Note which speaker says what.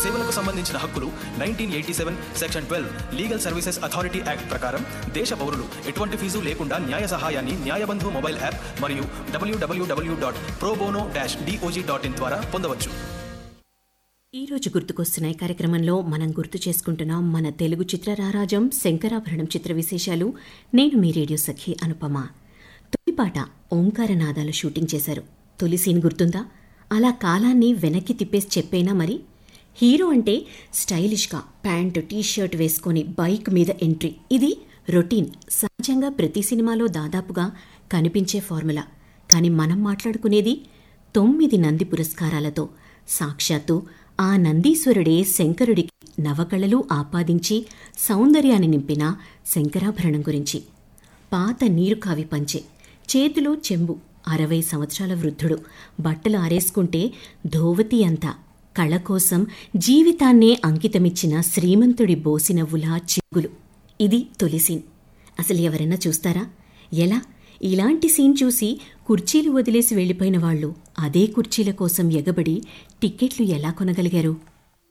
Speaker 1: సేవలకు సంబంధించిన హక్కులు nineteen eighty seven section twelve legal services authority act ప్రకారం దేశ పౌరులు ఎటువంటి ఫీజు లేకుండా న్యాయ సహాయాన్ని న్యాయబంధు మొబైల్ యాప్ మరియు డబ్ల్యూడబ్ల్యూడబ్ల్యూ dot probono dash DOJ dot in ద్వారా పొందవచ్చు
Speaker 2: ఈ రోజు గుర్తుకొస్తున్నాయి కార్యక్రమంలో మనం గుర్తు చేసుకుంటున్నాం మన తెలుగు చిత్రరారాజం శంకరాభరణం చిత్ర విశేషాలు నేను మీ రేడియో సఖి అనుపమ తొలిపాట ఓంకారనాదాలు షూటింగ్ చేశారు తొలి సీన్ గుర్తుందా అలా కాలాన్ని వెనక్కి తిప్పేసి చెప్పేనా మరి హీరో అంటే స్టైలిష్గా ప్యాంటు టీ షర్ట్ వేసుకొని బైక్ మీద ఎంట్రీ ఇది రొటీన్ సహజంగా ప్రతి సినిమాలో దాదాపుగా కనిపించే ఫార్ములా కానీ మనం మాట్లాడుకునేది తొమ్మిది నంది పురస్కారాలతో సాక్షాత్తు ఆ నందీశ్వరుడే శంకరుడికి నవకళలు ఆపాదించి సౌందర్యాన్ని నింపిన శంకరాభరణం గురించి పాత నీరు కావి పంచే చేతిలో చెంబు అరవై సంవత్సరాల వృద్ధుడు బట్టలు ఆరేసుకుంటే ధోవతి అంతా కళ కోసం జీవితాన్నే అంకితమిచ్చిన శ్రీమంతుడి బోసినవ్వులా చిగులు ఇది తొలి సీన్ అసలు ఎవరైనా చూస్తారా ఎలా ఇలాంటి సీన్ చూసి కుర్చీలు వదిలేసి వెళ్ళిపోయిన వాళ్ళు అదే కుర్చీల కోసం ఎగబడి టిక్కెట్లు ఎలా కొనగలిగారు